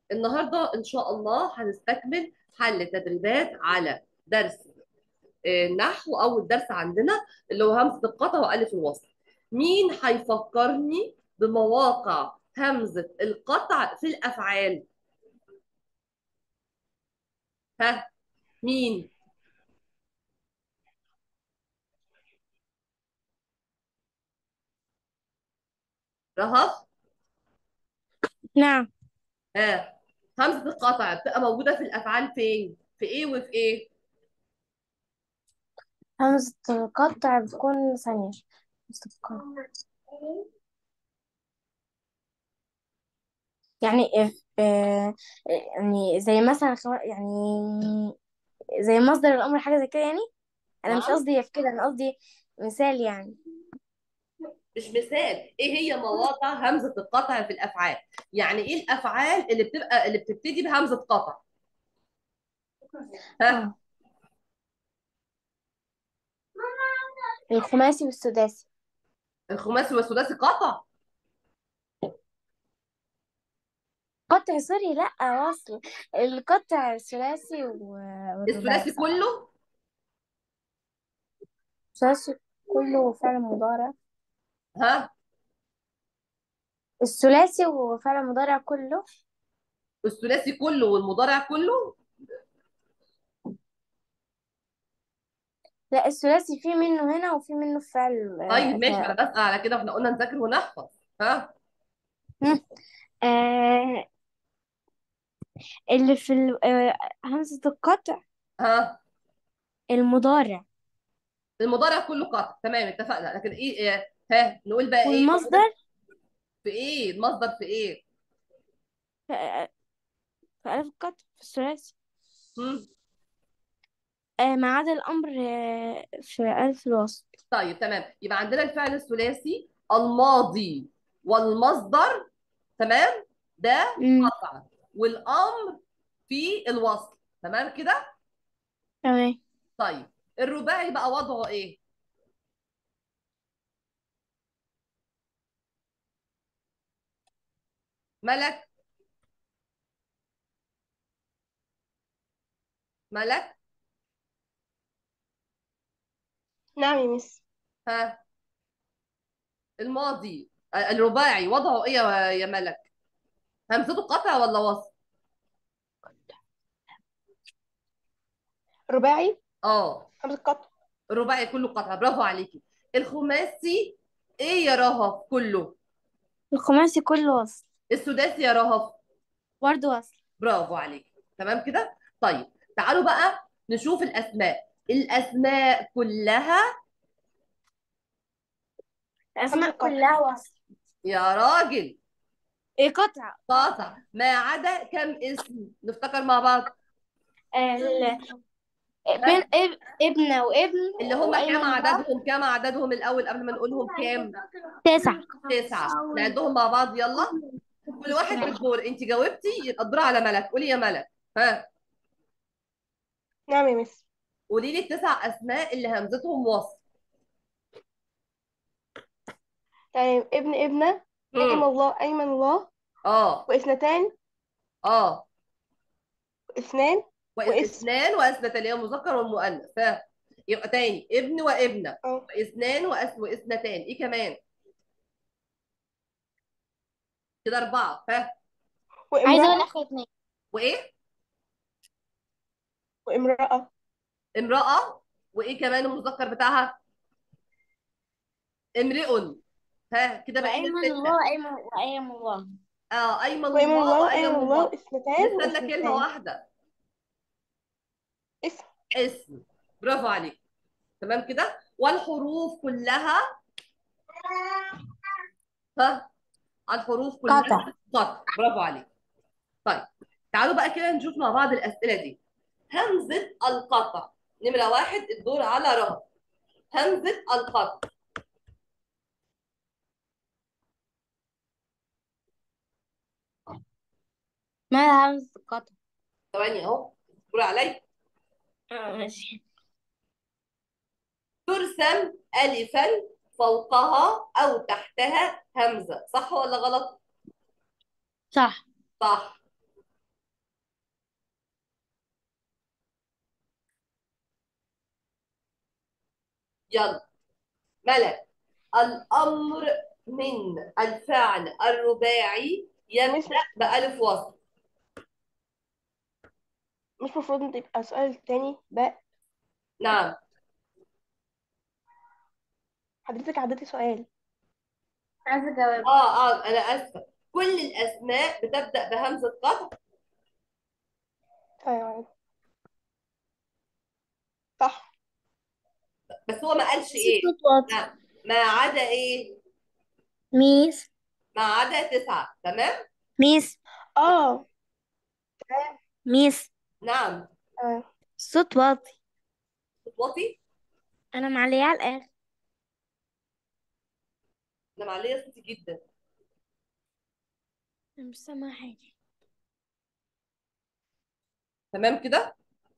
النهارده ان شاء الله هنستكمل حل تدريبات على درس آه، النحو اول درس عندنا اللي هو همزه القطع والف الوصل مين هيفكرني بمواقع همزه القطع في الافعال ها مين رهف نعم ها همزه القطع بتبقى موجوده في الافعال فين في ايه وفي ايه همزة القطع بتكون ثانية همزة القطع يعني إف- آه يعني زي مثلا خو- يعني زي مصدر الأمر حاجة زي كده يعني أنا مش نعم قصدي في كده أنا قصدي مثال يعني مش مثال ايه هي مواقع همزه القطع في الافعال يعني ايه الافعال اللي بتبقى اللي بتبتدي بهمزه قطع ها اه الخماسي والسداسي الخماسي والثلاثي قطع قطع سوري لأ وصل القطع الثلاثي و- والرباعي الثلاثي صح كله الثلاثي كله فعل مضارع ها الثلاثي وفعل مضارع كله الثلاثي كله والمضارع كله لا الثلاثي فيه منه هنا وفيه منه في فعل طيب آه ماشي ما انا ف... بسأل على كده احنا قلنا نذاكر ونحفظ ها مم. آه اللي في ال... آه همزة القطع ها المضارع المضارع كله قطع تمام اتفقنا لكن ايه, إيه ها نقول بقى ايه والمصدر في ايه المصدر في ايه في, آه في ألف القطع في الثلاثي مم. آه ما عدا الأمر آه في ألف الوصل طيب تمام يبقى عندنا الفعل الثلاثي الماضي والمصدر تمام ده مم. قطع والامر في الوصل تمام كده تمام طيب الرباعي بقى وضعه ايه ملك ملك نعم يا مس ها الماضي آه، الرباعي وضعه ايه يا يا ملك همزته قطع ولا وصل رباعي اه همزة قطع الرباعي كله قطع برافو عليكي الخماسي ايه يا رهف كله الخماسي كله وصل السداسي يا رهف برضه وصل برافو عليكي تمام كده طيب تعالوا بقى نشوف الاسماء الاسماء كلها الأسماء همزة قطع. كلها وصل يا راجل إيه قطع قاطع ما عدا كم اسم نفتكر مع بعض ال... بين اب... ابن وابن اللي هم وأيمن كام وبعض. عددهم كام عددهم الاول قبل ما نقولهم كام تسعة تسعة نعدهم مع بعض يلا كل واحد بالدور انت جاوبتي يبقى الدور على ملك قولي يا ملك ها نعم يا مس قولي لي التسع اسماء اللي همزتهم وصل يعني ابن ابنة أيمن مم. الله أيمن الله اه واثنتان اه واثنان واسم. واثنان واثنتان اللي هي المذكر والمؤنث ها يبقى تاني ابن وابنة اه واثنان وأس- واثنتان ايه كمان كده اربعة ها عايزة أقول وامرأة آخر اتنين وايه وامرأة امرأة وايه كمان المذكر بتاعها امرئ ها كده بقينا وأيمن ستة الله وأيمن وأيمن الله اه ايمن وأيمن الله الله وايمن وأيمن الله الله واثنتان نستنى كلمة واثنتان واحدة اسم اسم برافو عليك تمام كده والحروف كلها ها الحروف كلها قطع. قطع برافو عليك طيب تعالوا بقى كده نشوف مع بعض الأسئلة دي همزة القطع نمرة واحد الدور على رهب همزة القطع ما همزة القطع ثواني اهو دور عليا ماشي ترسم ألفا فوقها أو تحتها همزة صح ولا غلط؟ صح صح يلا ملك الأمر من الفعل الرباعي مش يبدأ بألف وصل مش المفروض ان يبقى سؤال تاني بقى نعم حضرتك عدتي سؤال عايزة أجاوب اه اه انا اسفه كل الاسماء بتبدا بهمزه قطع ايوه صح بس هو ما قالش ايه صوت واطي لا ما عدا ايه ميس ما عدا تسعه تمام ميس اه ميس نعم تمام صوت واطي صوتي أنا معلية على الآخر انا معليه صوتي جدا أنا مش سامعة حاجة تمام كده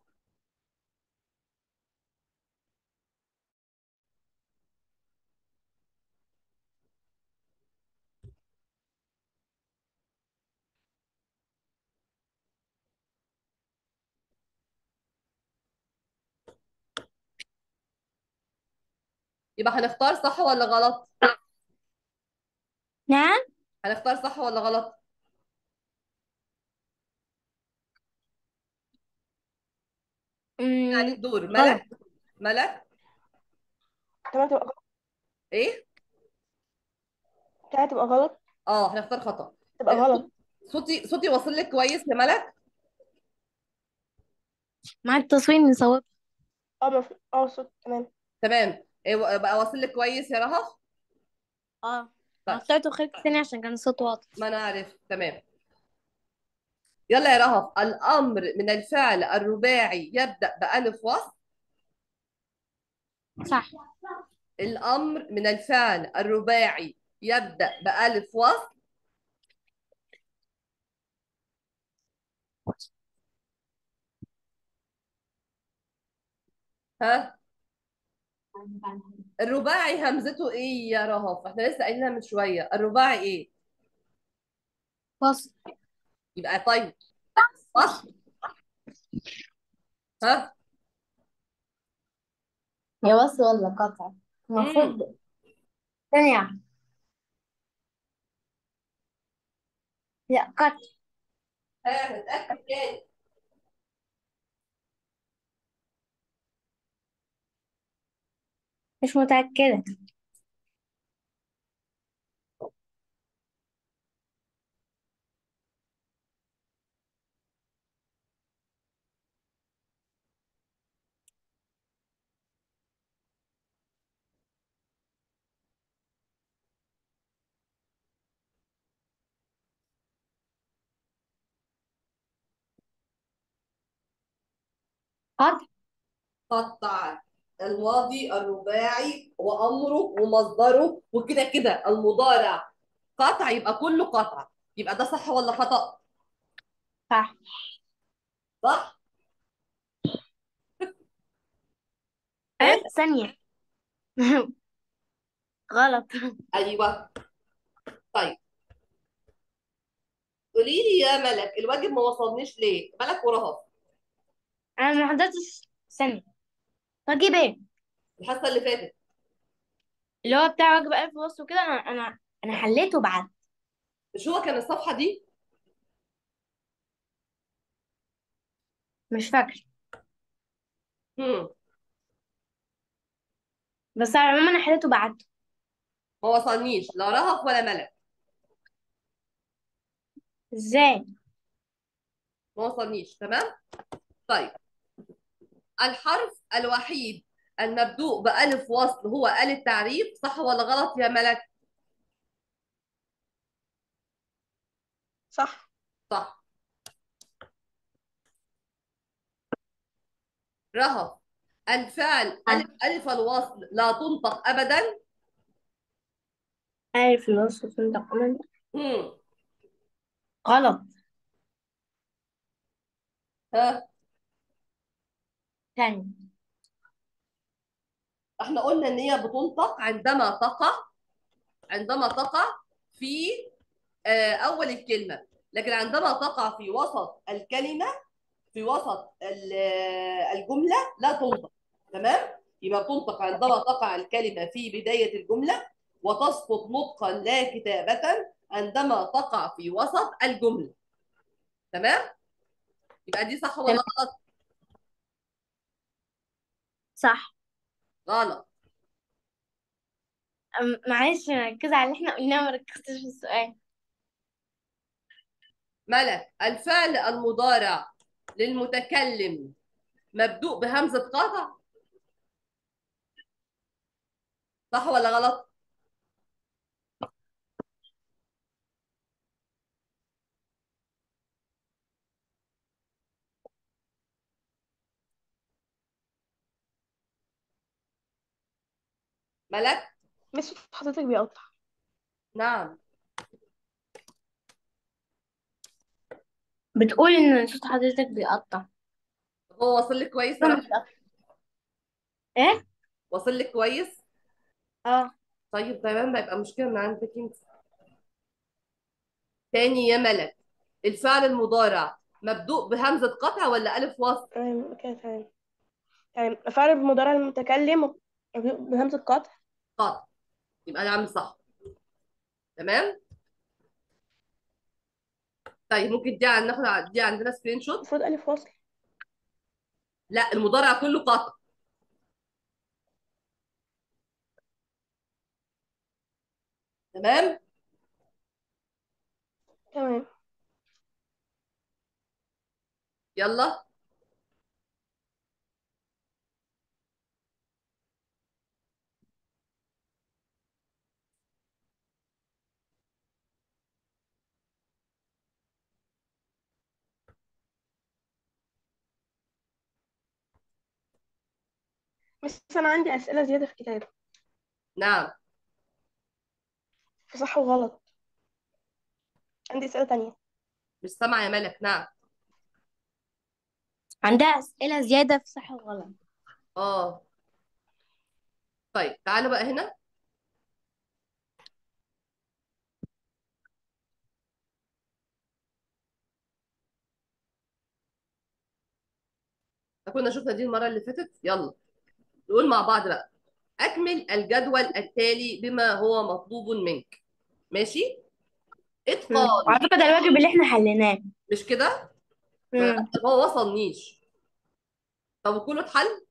يبقى هنختار صح ولا غلط نعم هنختار صح ولا غلط يعني أمم، الدور غلط ملك ملك تمام تبقى غلط ايه تمام تبقى غلط اه هنختار خطا تبقى غلط صوتي صوتي واصل لك كويس يا ملك مع التصوير نصوت اه مف... اه صوت تمام تمام إيه بقى واصل لك كويس يا رهف اه طيب. أنا طلعت وخرجت تاني عشان كان الصوت واطي ما انا عارف تمام يلا يا رهف الامر من الفعل الرباعي يبدا بالف وصل صح الامر من الفعل الرباعي يبدا بالف وصل ها الرباعي همزته ايه يا رهف احنا لسه قايلينها من شويه الرباعي ايه فصل يبقى طيب وصل ها هي وصل ولا قطع المفروض ثانية لا قطع ها نتاكد تاني مش متأكدة قطع قطع الماضي الرباعي وامره ومصدره وكده كده المضارع قطع يبقى كله قطع يبقى ده صح ولا خطأ صح صح أه؟ ثانية غلط ايوه طيب قولي لي يا ملك الواجب ما وصلنيش ليه ملك ورهف أنا ما حضرتش ثانية واجب ايه الحصه اللي فاتت اللي هو بتاع واجب ألف وصل وكده أنا أنا أنا حليته بعد مش هو كان الصفحه دي مش فاكرة هم. بس على العموم أنا حليته بعد ما وصلنيش لا رهف ولا ملك ازاي ما وصلنيش تمام طيب الحرف الوحيد المبدوء بألف وصل هو آل التعريف صح ولا غلط يا ملك صح صح رهف الفعل ألف, ألف الوصل لا تنطق أبدا ألف الوصل تنطق من هم. غلط ها ثانية احنا قلنا ان هي بتنطق عندما تقع عندما تقع في آه، اول الكلمه لكن عندما تقع في وسط الكلمه في وسط ال- آه، الجمله لا تنطق تمام يبقى تنطق عندما تقع الكلمة في بداية الجملة وتسقط نطقا لا كتابة عندما تقع في وسط الجملة تمام؟ يبقى دي صح ولا تمام. غلط؟ صح غلط أم- معلش ركز على اللي احنا قلناه ما ركزتش في السؤال ملك الفعل المضارع للمتكلم مبدوء بهمزة قطع صح ولا غلط؟ ملك بس صوت حضرتك بيقطع نعم بتقول ان صوت حضرتك بيقطع هو وصل لك كويس يا رب؟ ايه وصل لك كويس؟ اه طيب تمام ما يبقى مشكلة من عندك انت تاني يا ملك الفعل المضارع مبدوء بهمزة قطع ولا ألف وصل؟ تمام كده تمام تمام فعل بمضارع المتكلم بهمزة قطع قطع يبقى أنا عامل صح تمام؟ طيب ممكن دي عن- ناخد ع- دي عندنا سكرين شوت المفروض ألف وصل لا المضارع كله قطع تمام؟ تمام يلا بس أنا عندي أسئلة زيادة في الكتاب نعم في صح وغلط عندي أسئلة تانية مش سامعة يا ملك نعم عندها أسئلة زيادة في صح وغلط اه طيب تعالوا بقى هنا كنا شفنا دي المرة اللي فاتت يلا نقول مع بعض بقى أكمل الجدول التالي بما هو مطلوب منك ماشي إتقان على فكرة ده الواجب اللي احنا حليناه مش كده مم. هو وصلنيش طب كله اتحل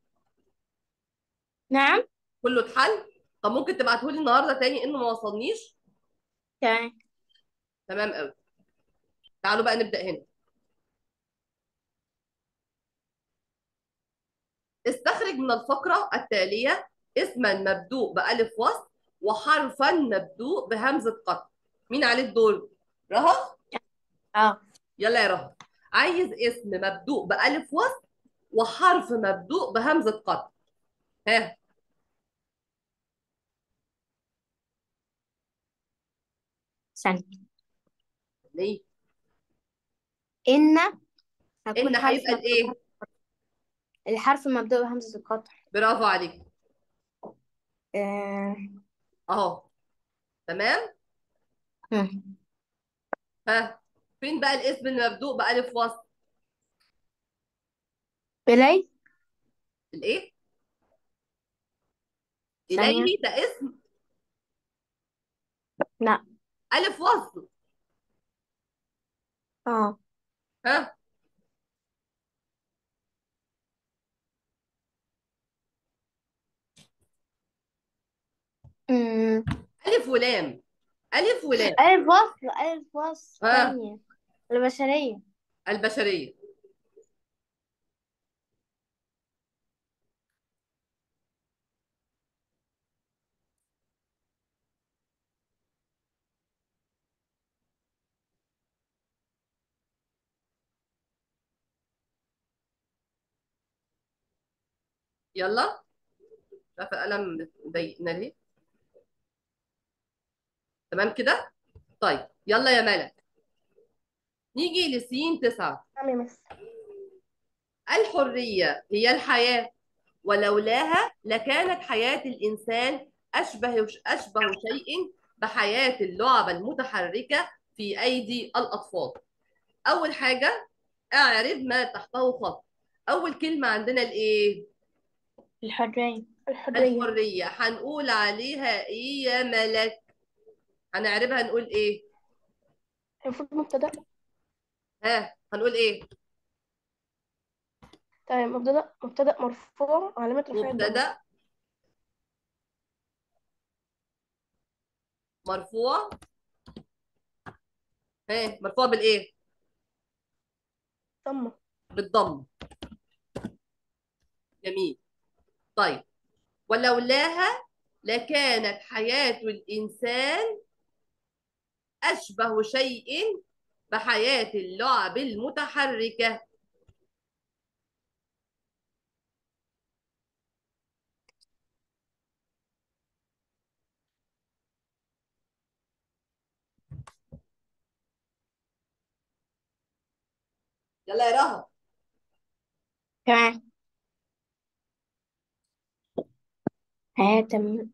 نعم كله اتحل طب ممكن تبعتهولي النهارده تاني انه ما وصلنيش تمام تمام قوي تعالوا بقى نبدأ هنا استخرج من الفقرة التالية اسما مبدوء بألف وصل وحرفا مبدوء بهمزة قطع مين عليه الدور؟ رهف؟ اه يلا يا رهف عايز اسم مبدوء بألف وصل وحرف مبدوء بهمزة قطع ها ثانية ليه؟ إن هكون إن حرف هيبقى الإيه؟ مبدوء الحرف مبدوء بهمزة القطع برافو عليك آه. أهو تمام؟ مم. ها فين بقى الاسم المبدوء بألف وصل؟ إلي الإيه؟ ثانية إليه ده اسم لا ألف وصل اه ها مم. ألف ولام ألف ولام ألف وصل ألف وصل ها ثانية البشرية البشرية يلا مش عارفة القلم مضايقنا ليه تمام كده طيب يلا يا ملك نيجي لسين تسعة نعم يا مس الحرية هي الحياة ولولاها لكانت حياة الإنسان أشبه أشبه شيء بحياة اللعبة المتحركة في أيدي الأطفال أول حاجة أعرف ما تحته خط أول كلمة عندنا الإيه؟ الحرية الحرية الحرية هنقول عليها ايه يا ملك هنعربها نقول ايه المفروض مبتدأ ها هنقول ايه تمام مبتدأ مبتدأ مرفوع علامة رفعه الضمة مبتدأ مرفوع ها مرفوع بالايه ضمة بالضم جميل طيب ولولاها لكانت حياة الإنسان أشبه شيء بحياة اللعب المتحركة يلا يا رهب تمام هاتم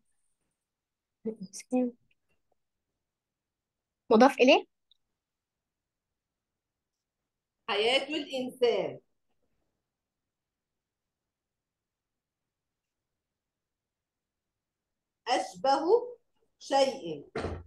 مضاف إليه حياة الإنسان أشبه شيء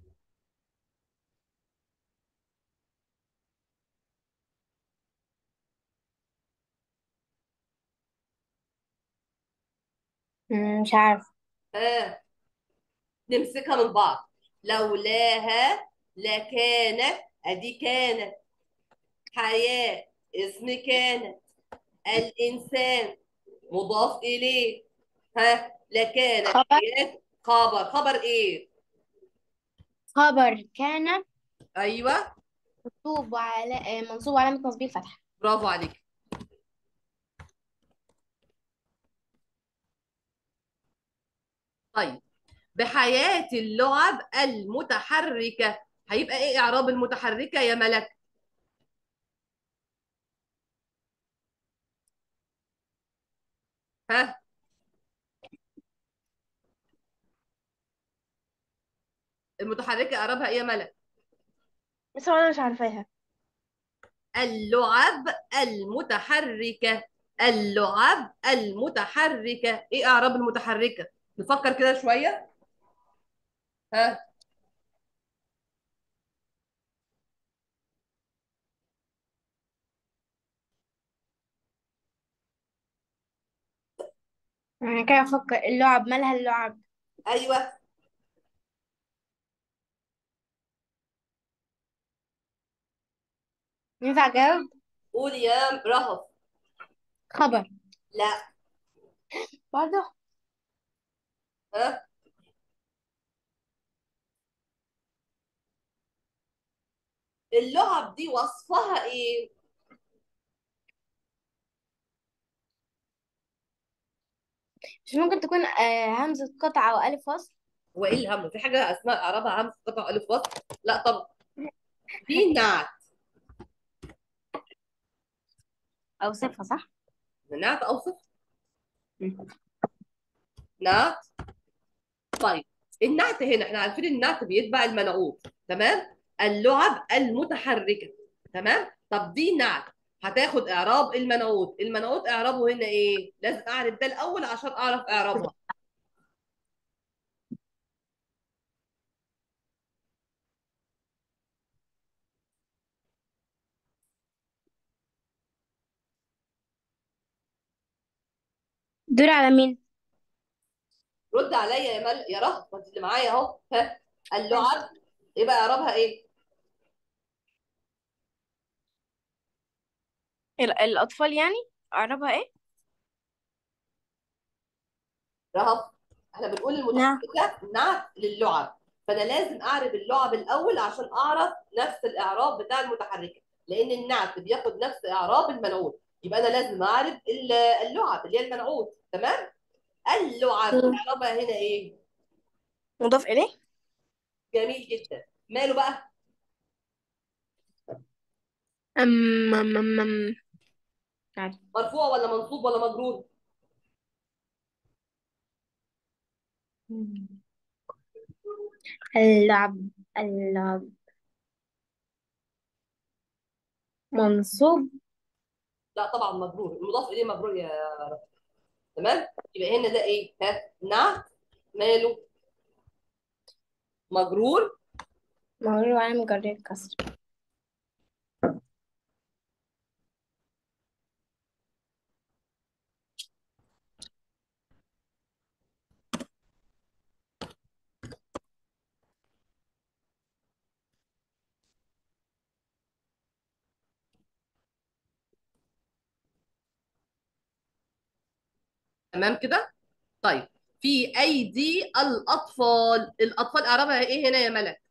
مم، مش عارف ها نمسكها من بعض لولاها لكانت أدي كانت حياة اسم كانت الإنسان مضاف إليه ها لكانت خبر حياة خبر خبر إيه خبر كان أيوه منصوب على آه، منصوب علامة نصبه الفتحة برافو عليك طيب بحياة اللعب المتحركة هيبقى إيه إعراب المتحركة يا ملك ها المتحركة إعرابها إيه يا ملك بس هو أنا مش عارفاها اللعب المتحركة اللعب المتحركة ايه اعراب المتحركة نفكر كده شوية ها أنا كده أفكر اللعب مالها اللعب ايوه ينفع أجاوب قول يا رهف خبر لا برضه ها اللعب دي وصفها ايه مش ممكن تكون آه، همزة قطعة وألف فصل هو ايه الهم في حاجة اسمها اعرابها همس قطع الف وصل لا طبعا دي نعت أو صفة صح؟ نعت اوصف مم. نعت طيب النعت هنا احنا عارفين النعت بيتبع المنعوت تمام اللعب المتحركه تمام طب دي نعت هتاخد اعراب المنعوت المنعوت اعرابه هنا ايه لازم اعرف ده الاول عشان اعرف اعرابها دور على مين؟ رد عليا يا مل يا رهب ما انت اللي معايا اهو ها اللعب يبقى اعرابها ايه ال- الأطفال يعني أعربها إيه؟ رهب احنا بنقول نعم المتحركه نعت للعب فانا لازم اعرف اللعب الاول عشان اعرف نفس الاعراب بتاع المتحركه لان النعت بياخد نفس اعراب المنعوت يبقى انا لازم اعرف ال- اللعب اللي هي المنعوت تمام اللعب مم. اعرابها هنا ايه مضاف إليه؟ جميل جدا ماله بقى أم أم أم أم مش عارفة مرفوع ولا منصوب ولا مجرور اللعب اللعب منصوب لا طبعا مجرور المضاف اليه مجرور يا تمام يبقى هنا ده ايه ها نعت ماله مجرور مجرور وعلامة جر الكسر تمام كده طيب في ايدي الاطفال الاطفال اعرابها ايه هنا يا ملك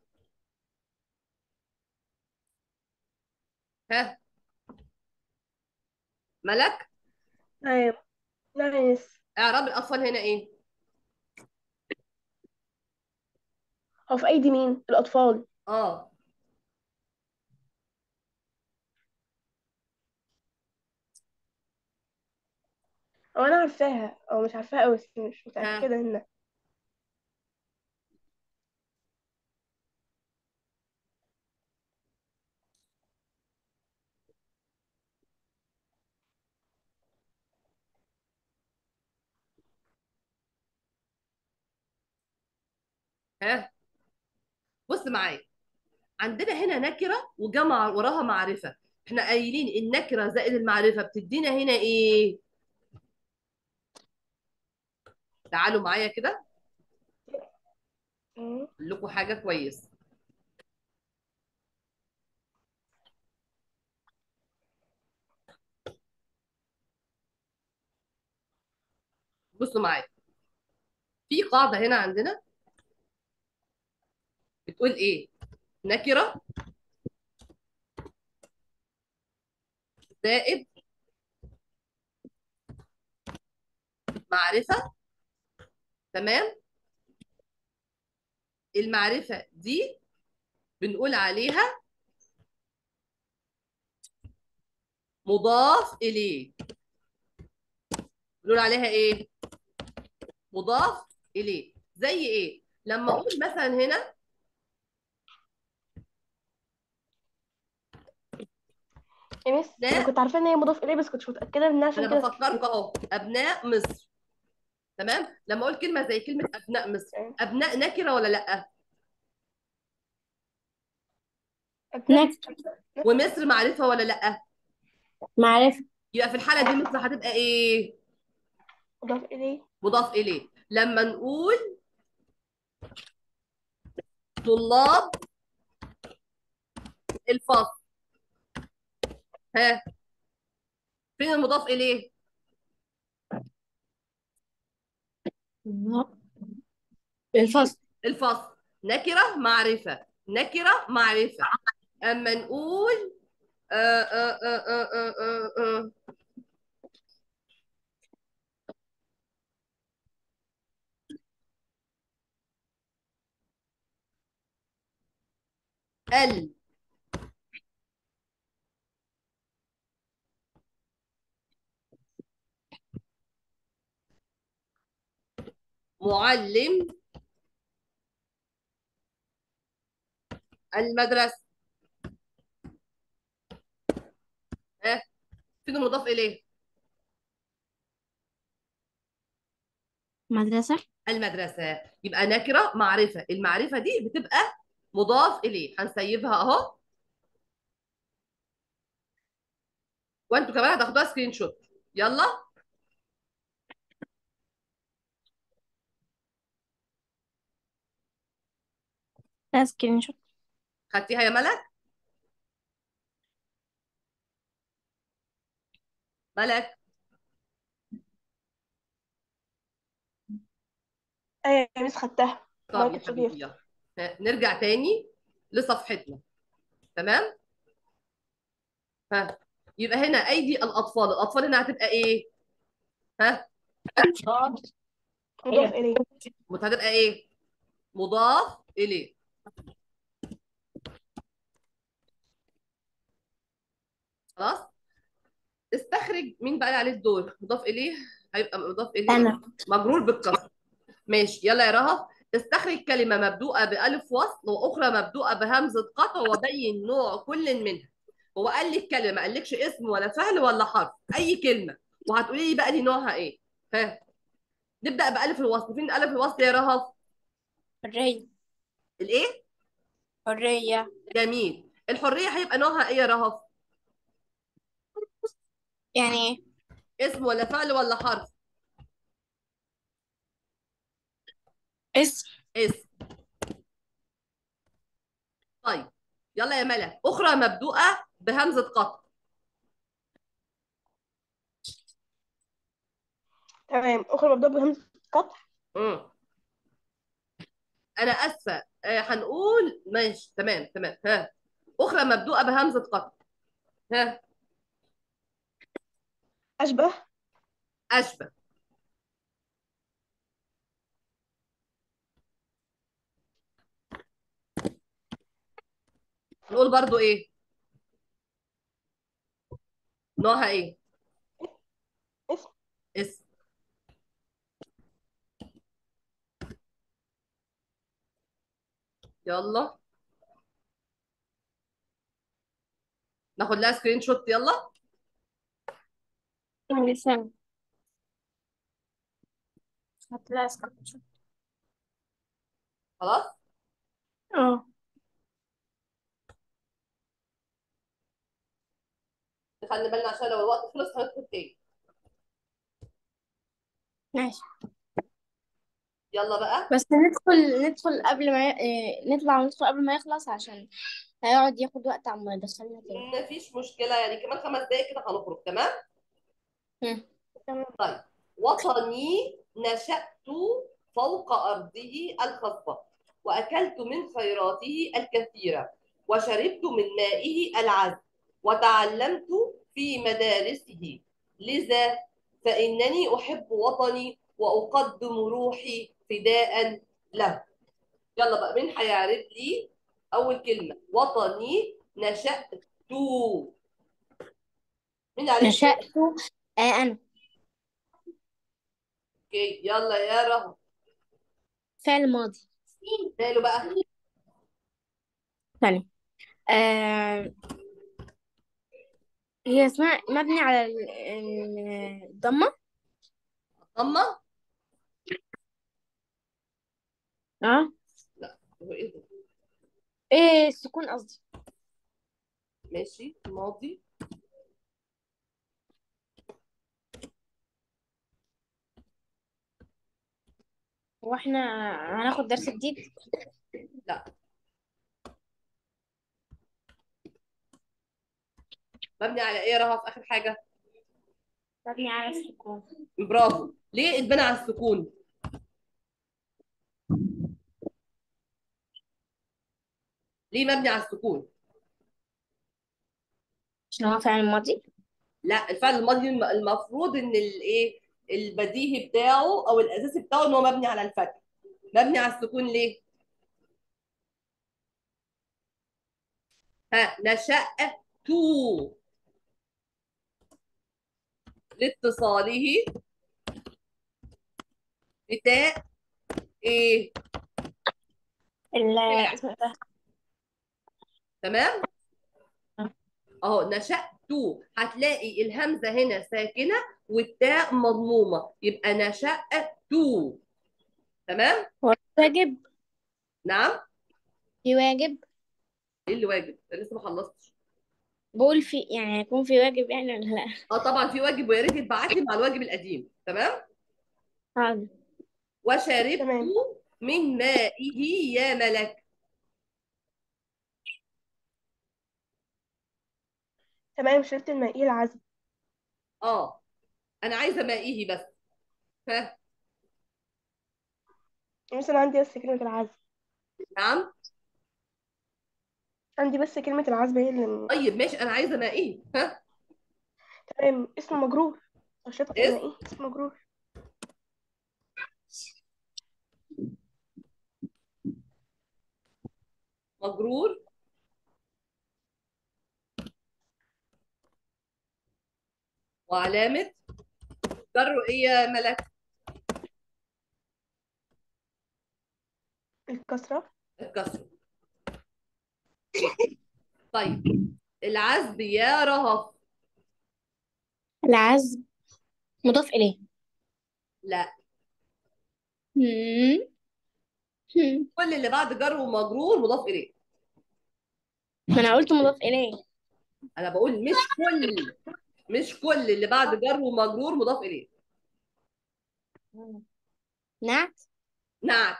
ها ملك ايوه نايس اعراب الاطفال هنا ايه هو في ايدي مين الاطفال اه او انا عارفاها او مش عارفاها قوي بس مش ها متاكده منها ها بص معايا عندنا هنا نكره وجمع وراها معرفه احنا قايلين النكره زائد المعرفه بتدينا هنا ايه تعالوا معايا كده مم. اقول لكم حاجه كويس بصوا معايا في قاعده هنا عندنا بتقول ايه نكره زائد معرفه تمام المعرفه دي بنقول عليها مضاف اليه بنقول عليها ايه مضاف اليه زي ايه لما اقول مثلا هنا يا مس انا لا كنت عارفه ان هي مضاف اليه بس كنتش متاكده منها عشان انا كده بفكرك سكت اهو ابناء مصر تمام لما اقول كلمه زي كلمه ابناء مصر ابناء نكره ولا لا ابناء نكر ومصر معرفه ولا لا معرفة يبقى في الحاله دي مصر هتبقى ايه مضاف اليه مضاف اليه لما نقول طلاب الفصل ها فين المضاف اليه الفصل الفصل نكره معرفه نكره معرفه اما نقول آه آه آه آه آه آه آه. ال معلم المدرسه ها فين المضاف اليه مدرسة المدرسه يبقى نكره معرفه المعرفه دي بتبقى مضاف اليه هنسيبها اهو وانتوا كمان هتاخدوها سكرين شوت يلا ده سكرين شوت خدتيها يا ملك ملك ايوه يا مس خدتها طب يا مايكروسوفت حبيبي يلا ها، نرجع تاني لصفحتنا تمام ها يبقى هنا ايدي الاطفال الاطفال هنا هتبقى ايه ها مضاف اليه هتبقى ايه مضاف اليه خلاص استخرج مين بقى عليه الدور مضاف اليه هيبقى مضاف اليه أنا مجرور بالكسر ماشي يلا يا رهف استخرج كلمة مبدوءة بألف وصل وأخرى مبدوءة بهمزة قطع وبين نوع كل منها هو قال لك كلمة ما قالكش اسم ولا فعل ولا حرف أي كلمة وهتقولي لي بقى دي نوعها إيه ها نبدأ بألف الوصل فين ألف الوصل يا رهف حرية الإيه حرية جميل الحرية هيبقى نوعها إيه يا رهف يعني اسم ولا فعل ولا حرف اسم اسم طيب يلا يا ملا أخرى مبدوءة بهمزة قطع تمام أخرى مبدوء بهمزة قطع مم. أنا آسفة آه هنقول ماشي تمام تمام ها أخرى مبدوءة بهمزة قطع ها أشبه أشبه نقول برضو إيه نوعها إيه اسم اسم يلا ناخد لها سكرين شوت يلا لسان هتلاقي اسكت خلاص اه خلي بالنا عشان لو الوقت خلص هندخل تاني ماشي يلا بقى بس ندخل ندخل قبل ما ي... إيه، نطلع وندخل قبل ما يخلص عشان هيقعد ياخد وقت عما يدخلنا تاني مفيش مشكلة يعني كمان خمس دقايق كده هنخرج تمام مم. تمام طيب وطني نشأت فوق أرضه الخصبة وأكلت من خيراته الكثيرة وشربت من مائه العذب وتعلمت في مدارسه لذا فإنني أحب وطني وأقدم روحي فداء له يلا بقى مين هيعرف لي أول كلمة وطني نشأت مين يعرف لي؟ نشأت آه أنا اوكي يلا يا رهب فعل ماضي ماله بقى ثاني آه هي اسمها مبني على ال- ال- الضمة أما اه هو إيه ده ايه السكون قصدي ماشي ماضي هو احنا هناخد درس جديد لا مبني على إيه يا رهب آخر حاجة مبني على السكون برافو ليه اتبنى على السكون ليه مبني على السكون عشان هو فعل ماضي لا الفعل الماضي الم- المفروض ان الايه البديهي بتاعه او الاساسي بتاعه ان هو مبني على الفتح مبني على السكون ليه ها نشأت لاتصاله بتاء ايه ال اسمه ده تمام اهو نشأت هتلاقي الهمزة هنا ساكنة والتاء مضمومة يبقى نشأت تمام هو واجب نعم في واجب ايه اللي واجب أنا لسه ما خلصتش بقول في يعني هيكون في واجب يعني ولا لا اه طبعا في واجب ويا ريت يتبعت لي مع الواجب القديم تمام حاضر وشربت تمام. من مائه يا ملك تمام شربت المائية العذب اه انا عايزه مائه بس ها مثلا عندي بس كلمة العذب نعم عندي بس كلمة العذب هي اللي طيب ماشي انا عايزه مائه ها تمام اسم مجرور لو شربت اسم؟ المائية اسم مجرور مجرور وعلامه جره ايه يا ملك الكسرة الكسر طيب العزب يا رهف العزب مضاف إليه لا مم. مم. كل اللي بعد جر ومجرور مضاف اليه ما انا قلت مضاف اليه انا بقول مش كل مش كل اللي بعد جر ومجرور مضاف اليه نعت نعت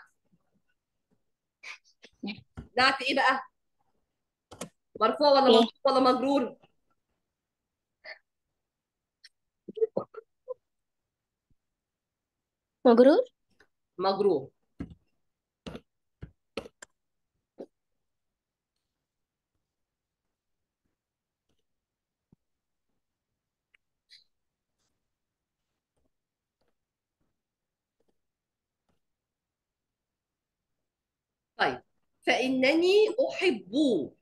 نعت ايه بقى مرفوع ولا ايه منصوب ولا مجرور مجرور مجرور طيب فانني احب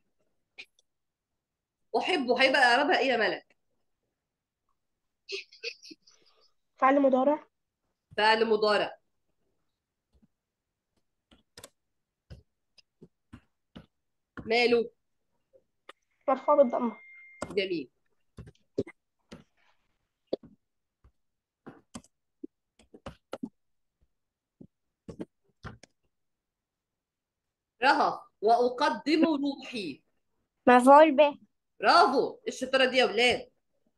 احب هيبقى اعرابها ايه يا ملك فعل مضارع فعل مضارع ماله مرفوع بالضمة جميل رهف واقدم روحي مفعول به برافو إيه الشطاره دي يا ولاد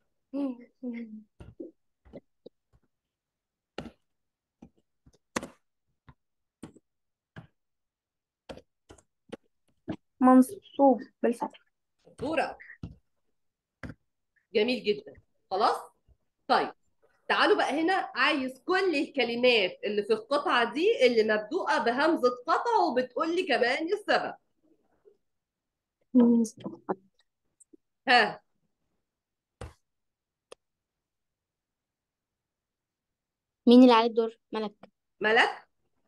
منصوب بالفتح دورة جميل جدا خلاص طيب تعالوا بقى هنا عايز كل الكلمات اللي في القطعة دي اللي مبدوءة بهمزة قطع وبتقول لي كمان السبب ها مين اللي عليه الدور ملك ملك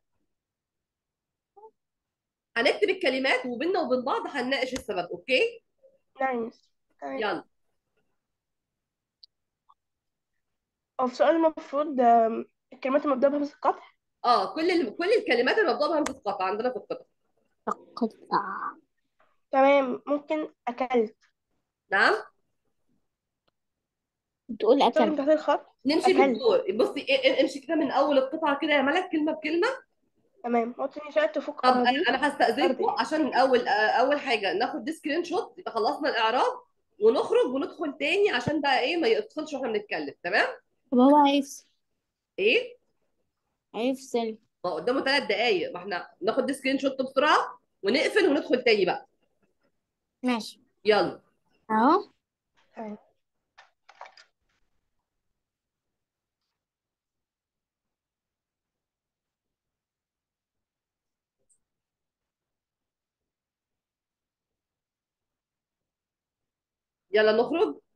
هنكتب الكلمات وبيننا وبين بعض هنناقش السبب اوكي نايس تمام يلا هو في سؤال المفروض آم، الكلمات المبدأة بهمزة القطع اه كل ال... كل الكلمات اللي مبدوءة بهمزة قطع عندنا في القطع قطع تمام ممكن أكلت نعم بتقول تستخدم أكل تحت الخط نمشي أكلت بالدور بصي إيه- إيه- امشي كده من اول القطعة كده يا ملك كلمة بكلمة تمام ممكن نشأت فوق طب انا أراضي أنا هستأذنكم أرضي عشان اول اول حاجه ناخد دي سكرين شوت يبقى خلصنا الاعراب ونخرج وندخل تاني عشان بقى ايه ما يفصلش واحنا بنتكلم تمام طب هو هيفصل ايه هيفصل ما قدامه ثلاث دقايق ما احنا ناخد دي سكرين شوت بسرعه ونقفل وندخل تاني بقى ماشي يلا اهو تمام. يلا نخرج